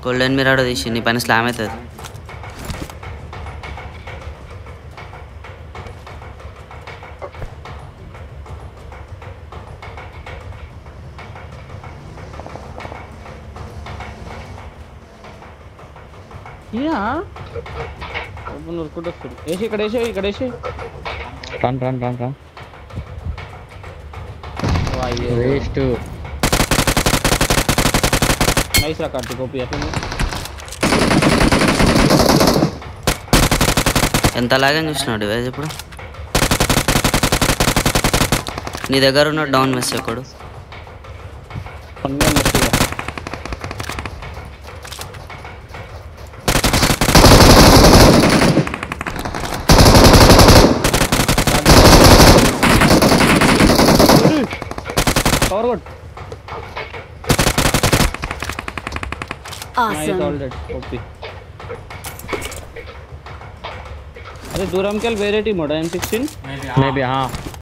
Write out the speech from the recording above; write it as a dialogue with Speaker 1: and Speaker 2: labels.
Speaker 1: Golden మిరాడో తీసి నీ పైన స్లామ్ అవుతుంది
Speaker 2: ఇయా నూరుకుంటూ వస్తుంది వేసి ఇక్కడ వేసి ఇక్కడ వేసి
Speaker 3: run run run run waste
Speaker 2: nice రా కార్తీక్ ఓపి అట్లా
Speaker 1: ఎంత లాగని చూసినావు డివైజ్ ఇప్పుడు నీ దగ్గర ఉన్న డౌన్ మెస్ ఒకడు
Speaker 2: పన్నెండు వస్తుంది కవర్ కొట్ nice
Speaker 4: Awesome.
Speaker 2: All dead OP అరే దూరంకి వెళ్ళి వేరే టీమ్ ఎం సిక్స్టీన్
Speaker 3: మేబీ